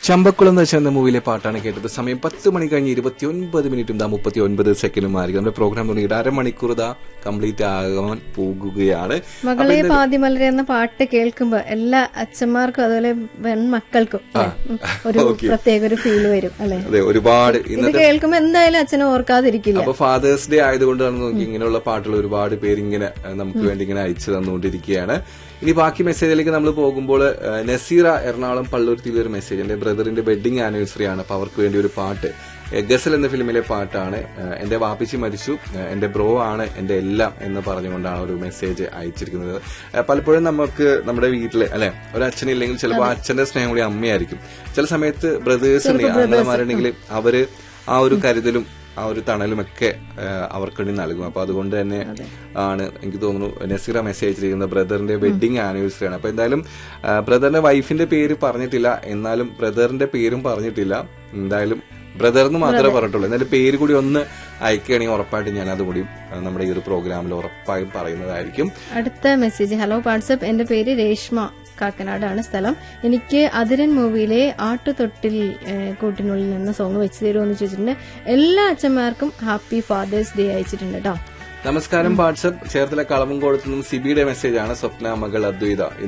ചമ്പക്കുളം എന്ന് വെച്ചാൽ എന്ന മൂവിയിലെ പാട്ടാണ് കേട്ടത് സമയം പത്ത് മണി കഴിഞ്ഞ് ഇരുപത്തി ഒൻപത് മിനിറ്റും ദാ മുപ്പത്തി ഒൻപത് സെക്കൻഡും മാറി നമ്മുടെ പ്രോഗ്രാം തുടങ്ങിയിട്ട് അരമണിക്കൂർ ദാ കംപ്ലീറ്റ് ആകാൻ പോകുകയാണ് മകളെ പാതിമലരെ എന്ന പാട്ട് കേൾക്കുമ്പോ എല്ലാ അച്ഛന്മാർക്കും അതുപോലെ പെൺമക്കൾക്കും അല്ലേ? ഉം. ഒരു പ്രത്യേക ഒരു ഫീൽ വരും അല്ലെ അതെ ഒരുപാട് ഇത് ഇന്നത്തെ കേൾക്കുമ്പോ എന്തായാലും അച്ഛനെ ഓർക്കാതിരിക്കില്ല അപ്പൊ ഫാദേഴ്സ് ഡേ ആയതുകൊണ്ടാണ് നോക്കി ഇങ്ങനെയുള്ള പാട്ടുകൾ ഒരുപാട് പേര് ഇങ്ങനെ ഏഹ്, നമുക്ക് വേണ്ടി ഇങ്ങനെ അയച്ചു തന്നുകൊണ്ടിരിക്കുകയാണ് ഇനി ബാക്കി മെസ്സേജിലേക്ക് നമ്മൾ പോകുമ്പോൾ ഏഹ്, നസീറ എറണാകുളം പള്ളുരുത്തിയിലെ ഒരു മെസ്സേജ് എന്റെ ബ്രദറിന്റെ വെഡിങ് ആനിവേഴ്സറി ആണ് അപ്പൊ അവർക്ക് വേണ്ടി ഒരു പാട്ട് ഏഹ്, ഗസൽ എന്ന ഫിലിമിലെ പാട്ടാണ് ഏഹ്, എന്റെ വാപ്പിച്ചി മരിച്ചു ഏഹ്, എന്റെ ബ്രോ ആണ് എന്റെ എല്ലാം എന്ന് പറഞ്ഞുകൊണ്ടാണ് ഒരു മെസ്സേജ് അയച്ചിരിക്കുന്നത് ഏഹ്, പലപ്പോഴും നമുക്ക് നമ്മുടെ വീട്ടില് അല്ലെ ഒരു അച്ഛനില്ലെങ്കിൽ ചിലപ്പോൾ അച്ഛന്റെ സ്നേഹം കൂടി അമ്മയായിരിക്കും ചില സമയത്ത് ബ്രദേഴ്സ് ഉണ്ടെങ്കിൽ അണ്ണന്മാരുണ്ടെങ്കിൽ അവര് ആ ഒരു കരുതലും ആ ഒരു തണലുമൊക്കെ അവർക്ക് വേണ്ടി നൽകും അപ്പൊ അതുകൊണ്ട് തന്നെ ആണ് എനിക്ക് തോന്നുന്നു നസീറ മെസ്സേജ് അയച്ചിരിക്കുന്നത് ബ്രദറിന്റെ വെഡിങ് ആനിവേഴ്സറി ആണ് അപ്പൊ എന്തായാലും ബ്രദറിന്റെ വൈഫിന്റെ പേര് പറഞ്ഞിട്ടില്ല എന്നാലും ബ്രദറിന്റെ പേരും പറഞ്ഞിട്ടില്ല എന്തായാലും ബ്രദർ എന്ന് മാത്രമേ പറഞ്ഞിട്ടുള്ളൂ എന്നാലും പേര് കൂടി ഒന്ന് അയക്കുകയാണെങ്കിൽ ഉറപ്പായിട്ടും ഞാൻ അതുകൂടി ആ, നമ്മുടെ ഈ ഒരു പ്രോഗ്രാമിൽ ഉറപ്പായും പറയുന്നതായിരിക്കും അടുത്ത മെസ്സേജ് ഹലോ വാട്സപ്പ് എന്റെ പേര് രേഷ്മ കാക്കനാടാണ് സ്ഥലം എനിക്ക് അതിരൻ മൂവിയിലെ ആട്ടുതൊട്ടിൽ ഏഹ്, കൂട്ടിനുള്ളിൽ നിന്ന് സോങ് വെച്ച് തരുമോ ചോദിച്ചിട്ടുണ്ട് എല്ലാ അച്ഛന്മാർക്കും ഹാപ്പി ഫാദേഴ്സ് ഡേ അയച്ചിട്ടുണ്ട് കേട്ടോ നമസ്കാരം വാട്സപ്പ് ചേർത്തല കളമങ്കോടത്തു നിന്നും സിബിയുടെ മെസ്സേജാണ് സ്വപ്ന മകൾ അദ്വൈത